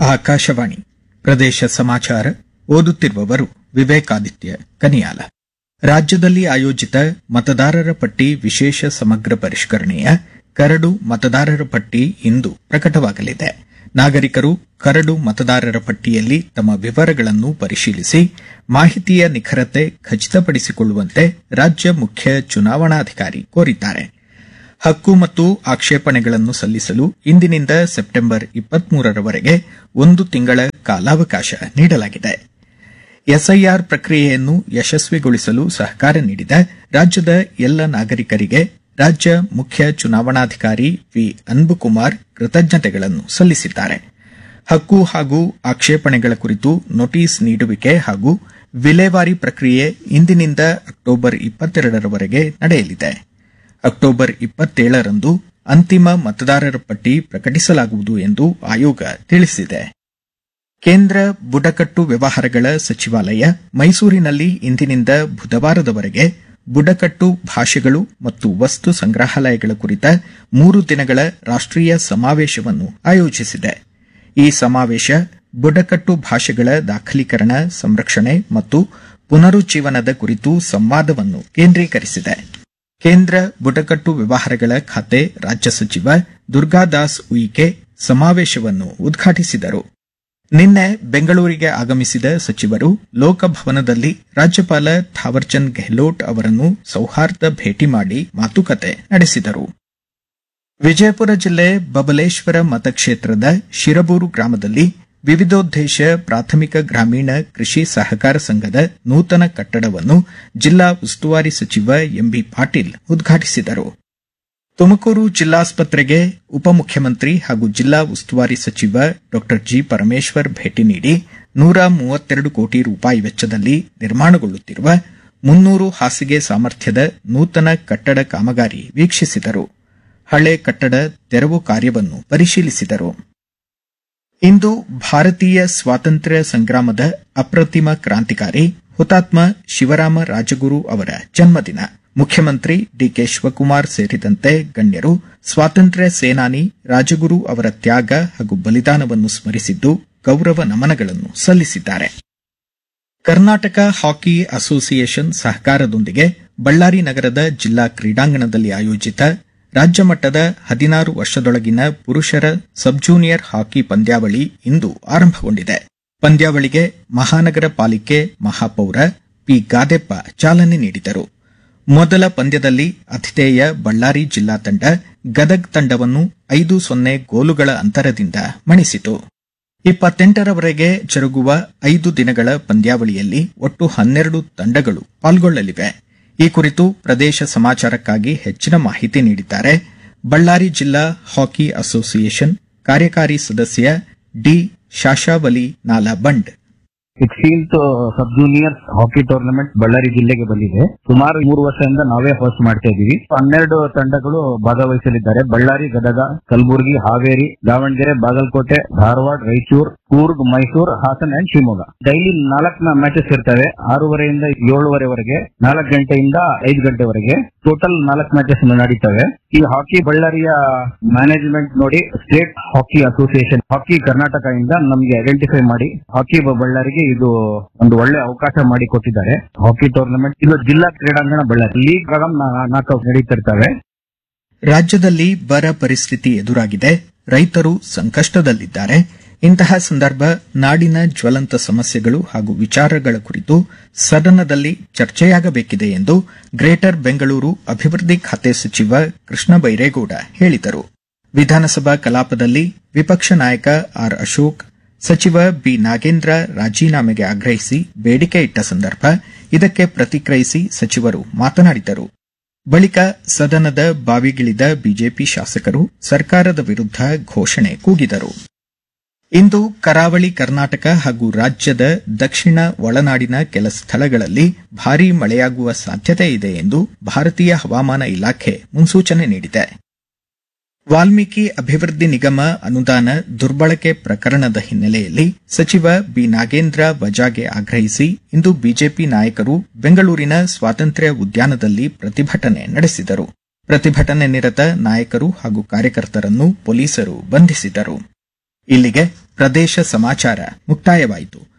ಆಕಾಶವಾಣಿ ಪ್ರದೇಶ ಸಮಾಚಾರ ಓದುತ್ತಿರುವವರು ವಿವೇಕಾದಿತ್ಯ ಕನಿಯಾಲ ರಾಜ್ಯದಲ್ಲಿ ಆಯೋಜಿತ ಮತದಾರರ ಪಟ್ಟಿ ವಿಶೇಷ ಸಮಗ್ರ ಪರಿಷ್ಕರಣೆಯ ಕರಡು ಮತದಾರರ ಪಟ್ಟಿ ಇಂದು ಪ್ರಕಟವಾಗಲಿದೆ ನಾಗರಿಕರು ಕರಡು ಮತದಾರರ ಪಟ್ಟಿಯಲ್ಲಿ ತಮ್ಮ ವಿವರಗಳನ್ನು ಪರಿಶೀಲಿಸಿ ಮಾಹಿತಿಯ ನಿಖರತೆ ಖಚಿತಪಡಿಸಿಕೊಳ್ಳುವಂತೆ ರಾಜ್ಯ ಮುಖ್ಯ ಚುನಾವಣಾಧಿಕಾರಿ ಕೋರಿದ್ದಾರೆ ಹಕ್ಕು ಮತ್ತು ಆಕ್ಷೇಪಣೆಗಳನ್ನು ಸಲ್ಲಿಸಲು ಇಂದಿನಿಂದ ಸೆಪ್ಟೆಂಬರ್ ಇಪ್ಪತ್ಮೂರರವರೆಗೆ ಒಂದು ತಿಂಗಳ ಕಾಲಾವಕಾಶ ನೀಡಲಾಗಿದೆ ಎಸ್ಐಆರ್ ಪ್ರಕ್ರಿಯೆಯನ್ನು ಯಶಸ್ವಿಗೊಳಿಸಲು ಸಹಕಾರ ನೀಡಿದ ರಾಜ್ಯದ ಎಲ್ಲ ನಾಗರಿಕರಿಗೆ ರಾಜ್ಯ ಮುಖ್ಯ ಚುನಾವಣಾಧಿಕಾರಿ ವಿ ಅನ್ಬುಕುಮಾರ್ ಕೃತಜ್ಞತೆಗಳನ್ನು ಸಲ್ಲಿಸಿದ್ದಾರೆ ಹಕ್ಕು ಹಾಗೂ ಆಕ್ಷೇಪಣೆಗಳ ಕುರಿತು ನೋಟಿಸ್ ನೀಡುವಿಕೆ ಹಾಗೂ ವಿಲೇವಾರಿ ಪ್ರಕ್ರಿಯೆ ಇಂದಿನಿಂದ ಅಕ್ಟೋಬರ್ ಇಪ್ಪತ್ತೆರಡರವರೆಗೆ ನಡೆಯಲಿದೆ ಅಕ್ಟೋಬರ್ ಇಪ್ಪತ್ತೇಳರಂದು ಅಂತಿಮ ಮತದಾರರ ಪಟ್ಟಿ ಪ್ರಕಟಿಸಲಾಗುವುದು ಎಂದು ಆಯೋಗ ತಿಳಿಸಿದೆ ಕೇಂದ್ರ ಬುಡಕಟ್ಟು ವ್ಯವಹಾರಗಳ ಸಚಿವಾಲಯ ಮೈಸೂರಿನಲ್ಲಿ ಇಂದಿನಿಂದ ಬುಧವಾರದವರೆಗೆ ಬುಡಕಟ್ಟು ಭಾಷೆಗಳು ಮತ್ತು ವಸ್ತು ಸಂಗ್ರಹಾಲಯಗಳ ಕುರಿತ ಮೂರು ದಿನಗಳ ರಾಷ್ಟೀಯ ಸಮಾವೇಶವನ್ನು ಆಯೋಜಿಸಿದೆ ಈ ಸಮಾವೇಶ ಬುಡಕಟ್ಟು ಭಾಷೆಗಳ ದಾಖಲೀಕರಣ ಸಂರಕ್ಷಣೆ ಮತ್ತು ಪುನರುಜ್ಜೀವನದ ಕುರಿತು ಸಂವಾದವನ್ನು ಕೇಂದ್ರೀಕರಿಸಿದೆ ಕೇಂದ್ರ ಬುಡಕಟ್ಟು ವ್ಯವಹಾರಗಳ ಖಾತೆ ರಾಜ್ಯ ಸಚಿವ ದುರ್ಗಾದಾಸ್ ಉಯಿಕೆ ಸಮಾವೇಶವನ್ನು ಉದ್ಘಾಟಿಸಿದರು ನಿನ್ನೆ ಬೆಂಗಳೂರಿಗೆ ಆಗಮಿಸಿದ ಸಚಿವರು ಲೋಕಭವನದಲ್ಲಿ ರಾಜ್ಯಪಾಲ ಥಾವರ್ಚಂದ್ ಗೆಹ್ಲೋಟ್ ಅವರನ್ನು ಸೌಹಾರ್ದ ಭೇಟಿ ಮಾಡಿ ಮಾತುಕತೆ ನಡೆಸಿದರು ವಿಜಯಪುರ ಜಿಲ್ಲೆ ಬಬಲೇಶ್ವರ ಮತಕ್ಷೇತ್ರದ ಶಿರಬೂರು ಗ್ರಾಮದಲ್ಲಿ ವಿವಿಧೋದ್ದೇಶ ಪ್ರಾಥಮಿಕ ಗ್ರಾಮೀಣ ಕೃಷಿ ಸಹಕಾರ ಸಂಘದ ನೂತನ ಕಟ್ಟಡವನ್ನು ಜಿಲ್ಲಾ ಉಸ್ತುವಾರಿ ಸಚಿವ ಎಂಬಿ ಪಾಟೀಲ್ ಉದ್ಘಾಟಿಸಿದರು ತುಮಕೂರು ಜಿಲ್ಲಾಸ್ಪತ್ರೆಗೆ ಉಪಮುಖ್ಯಮಂತ್ರಿ ಹಾಗೂ ಜಿಲ್ಲಾ ಉಸ್ತುವಾರಿ ಸಚಿವ ಡಾ ಜಿ ಪರಮೇಶ್ವರ್ ಭೇಟಿ ನೀಡಿ ನೂರ ಮೂವತ್ತೆರಡು ಕೋಟಿ ರೂಪಾಯಿ ವೆಚ್ಚದಲ್ಲಿ ನಿರ್ಮಾಣಗೊಳ್ಳುತ್ತಿರುವ ಮುನ್ನೂರು ಹಾಸಿಗೆ ಸಾಮರ್ಥ್ಯದ ನೂತನ ಕಟ್ಟಡ ಕಾಮಗಾರಿ ವೀಕ್ಷಿಸಿದರು ಹಳೆ ಕಟ್ಟಡ ತೆರವು ಕಾರ್ಯವನ್ನು ಪರಿಶೀಲಿಸಿದರು ಇಂದು ಭಾರತೀಯ ಸ್ವಾತಂತ್ರ್ಯ ಸಂಗ್ರಾಮದ ಅಪ್ರತಿಮ ಕ್ರಾಂತಿಕಾರಿ ಹುತಾತ್ಮ ಶಿವರಾಮ ರಾಜಗುರು ಅವರ ಜನ್ಮದಿನ ಮುಖ್ಯಮಂತ್ರಿ ಡಿಕೆ ಶಿವಕುಮಾರ್ ಸೇರಿದಂತೆ ಗಣ್ಯರು ಸ್ವಾತಂತ್ರ್ಯ ಸೇನಾನಿ ರಾಜಗುರು ಅವರ ತ್ಯಾಗ ಹಾಗೂ ಬಲಿದಾನವನ್ನು ಸ್ಮರಿಸಿದ್ದು ಗೌರವ ನಮನಗಳನ್ನು ಸಲ್ಲಿಸಿದ್ದಾರೆ ಕರ್ನಾಟಕ ಹಾಕಿ ಅಸೋಸಿಯೇಷನ್ ಸಹಕಾರದೊಂದಿಗೆ ಬಳ್ಳಾರಿ ನಗರದ ಜಿಲ್ಲಾ ಕ್ರೀಡಾಂಗಣದಲ್ಲಿ ಆಯೋಜಿತ ರಾಜ್ಯ ಮಟ್ಟದ ಹದಿನಾರು ವರ್ಷದೊಳಗಿನ ಪುರುಷರ ಸಬ್ ಜೂನಿಯರ್ ಹಾಕಿ ಪಂದ್ಯಾವಳಿ ಇಂದು ಆರಂಭಗೊಂಡಿದೆ ಪಂದ್ಯಾವಳಿಗೆ ಮಹಾನಗರ ಪಾಲಿಕೆ ಮಹಾಪೌರ ಪಿ ಗಾದೆಪ್ಪ ಚಾಲನೆ ನೀಡಿದರು ಮೊದಲ ಪಂದ್ಯದಲ್ಲಿ ಅತಿಥೇಯ ಬಳ್ಳಾರಿ ಜಿಲ್ಲಾ ತಂಡ ಗದಗ್ ತಂಡವನ್ನು ಐದು ಸೊನ್ನೆ ಗೋಲುಗಳ ಅಂತರದಿಂದ ಮಣಿಸಿತು ಇಪ್ಪತ್ತೆಂಟರವರೆಗೆ ಜರುಗುವ ಐದು ದಿನಗಳ ಪಂದ್ಯಾವಳಿಯಲ್ಲಿ ಒಟ್ಟು ಹನ್ನೆರಡು ತಂಡಗಳು ಪಾಲ್ಗೊಳ್ಳಲಿವೆ ಈ ಕುರಿತು ಪ್ರದೇಶ ಸಮಾಚಾರಕ್ಕಾಗಿ ಹೆಚ್ಚಿನ ಮಾಹಿತಿ ನೀಡಿದ್ದಾರೆ ಬಳ್ಳಾರಿ ಜಿಲ್ಲಾ ಹಾಕಿ ಅಸೋಸಿಯೇಷನ್ ಕಾರ್ಯಕಾರಿ ಸದಸ್ಯ D Shashavali Nalaband sixteenth sub junior hockey tournament Ballari ಜಿಲ್ಲೆಗೆ ಬಂದಿದೆ ಸುಮಾರು ಮೂರು ವರ್ಷದಿಂದ ನಾವೇ ಹೋಸ್ಟ್ ಮಾಡ್ತಾ ಇದೀವಿ ಹನ್ನೆರಡು ತಂಡಗಳು ಭಾಗವಹಿಸಲಿದ್ದಾರೆ ಬಳ್ಳಾರಿ ಗದಗ ಕಲಬುರಗಿ ಹಾವೇರಿ ದಾವಣಗೆರೆ ಬಾಗಲಕೋಟೆ ಧಾರವಾಡ ರಾಯಚೂರು ಕೂರ್ಗ್ ಮೈಸೂರು ಹಾಸನ ಅಂಡ್ ಶಿವಮೊಗ್ಗ ಡೈಲಿ ನಾಲ್ಕು ಮ್ಯಾಚಸ್ ಇರ್ತವೆ ಆರೂವರೆಯಿಂದ ಏಳುವರೆವರೆಗೆ ನಾಲ್ಕು ಗಂಟೆಯಿಂದ ಐದು ಗಂಟೆವರೆಗೆ ಟೋಟಲ್ ನಾಲ್ಕು ಮ್ಯಾಚಸ್ ನಡೀತವೆ ಈ ಹಾಕಿ ಬಳ್ಳಾರಿಯ ಮ್ಯಾನೇಜ್ಮೆಂಟ್ ನೋಡಿ state hockey association hockey Karnataka ಇಂದ ನಮ್ಗೆ ಐಡೆಂಟಿಫೈ ಮಾಡಿ ಹಾಕಿ ಬಳ್ಳಾರಿಗೆ ಇದು ಒಂದು ಒಳ್ಳೆ ಅವಕಾಶ ಮಾಡಿ ಕೊಟ್ಟಿದ್ದಾರೆ ಹಾಕಿ ಟೂರ್ನಮೆಂಟ್ ಇದು ಜಿಲ್ಲಾ ಕ್ರೀಡಾಂಗಣ ಬಳ್ಳಾರಿ ಲೀಗ್ ನಾಕೌಟ್ ನಡೀತಿರ್ತವೆ ರಾಜ್ಯದಲ್ಲಿ ಬರ ಪರಿಸ್ಥಿತಿ ಎದುರಾಗಿದೆ ರೈತರು ಸಂಕಷ್ಟದಲ್ಲಿದ್ದಾರೆ ಇಂತಹ ಸಂದರ್ಭ ನಾಡಿನ ಜ್ವಲಂತ ಸಮಸ್ಯೆಗಳು ಹಾಗೂ ವಿಚಾರಗಳ ಕುರಿತು ಸದನದಲ್ಲಿ ಚರ್ಚೆಯಾಗಬೇಕಿದೆ ಎಂದು ಗ್ರೇಟರ್ ಬೆಂಗಳೂರು ಅಭಿವೃದ್ಧಿ ಖಾತೆ ಸಚಿವ ಕೃಷ್ಣ ಬೈರೇಗೌಡ ಹೇಳಿದರು ವಿಧಾನಸಭಾ ಕಲಾಪದಲ್ಲಿ ವಿಪಕ್ಷ ನಾಯಕ ಆರ್ ಅಶೋಕ್ ಸಚಿವ ಬಿ ನಾಗೇಂದ್ರ ರಾಜೀನಾಮೆಗೆ ಆಗ್ರಹಿಸಿ ಬೇಡಿಕೆ ಇಟ್ಟ ಸಂದರ್ಭ ಇದಕ್ಕೆ ಪ್ರತಿಕ್ರಿಯಿಸಿ ಸಚಿವರು ಮಾತನಾಡಿದರು ಬಳಿಕ ಸದನದ ಬಾವಿಗಿಳಿದ ಬಿಜೆಪಿ ಶಾಸಕರು ಸರ್ಕಾರದ ವಿರುದ್ಧ ಘೋಷಣೆ ಕೂಗಿದರು ಇಂದು ಕರಾವಳಿ ಕರ್ನಾಟಕ ಹಾಗೂ ರಾಜ್ಯದ ದಕ್ಷಿಣ ಒಳನಾಡಿನ ಕೆಲ ಸ್ಥಳಗಳಲ್ಲಿ ಭಾರೀ ಮಳೆಯಾಗುವ ಸಾಧ್ಯತೆ ಇದೆ ಎಂದು ಭಾರತೀಯ ಹವಾಮಾನ ಇಲಾಖೆ ಮುನ್ಸೂಚನೆ ನೀಡಿದೆ ವಾಲ್ಮೀಕಿ ಅಭಿವೃದ್ಧಿ ನಿಗಮ ಅನುದಾನ ದುರ್ಬಳಕೆ ಪ್ರಕರಣದ ಹಿನ್ನೆಲೆಯಲ್ಲಿ ಸಚಿವ ಬಿ ನಾಗೇಂದ್ರ ವಜಾಗೆ ಆಗ್ರಹಿಸಿ ಇಂದು ಬಿಜೆಪಿ ನಾಯಕರು ಬೆಂಗಳೂರಿನ ಸ್ವಾತಂತ್ರ್ಯ ಉದ್ಯಾನದಲ್ಲಿ ಪ್ರತಿಭಟನೆ ನಡೆಸಿದರು ಪ್ರತಿಭಟನೆ ನಿರತ ನಾಯಕರು ಹಾಗೂ ಕಾರ್ಯಕರ್ತರನ್ನು ಪೊಲೀಸರು ಬಂಧಿಸಿದರು ಇಲ್ಲಿಗೆ ಪ್ರದೇಶ ಸಮಾಚಾರ ಮುಕ್ತಾಯವಾಯಿತು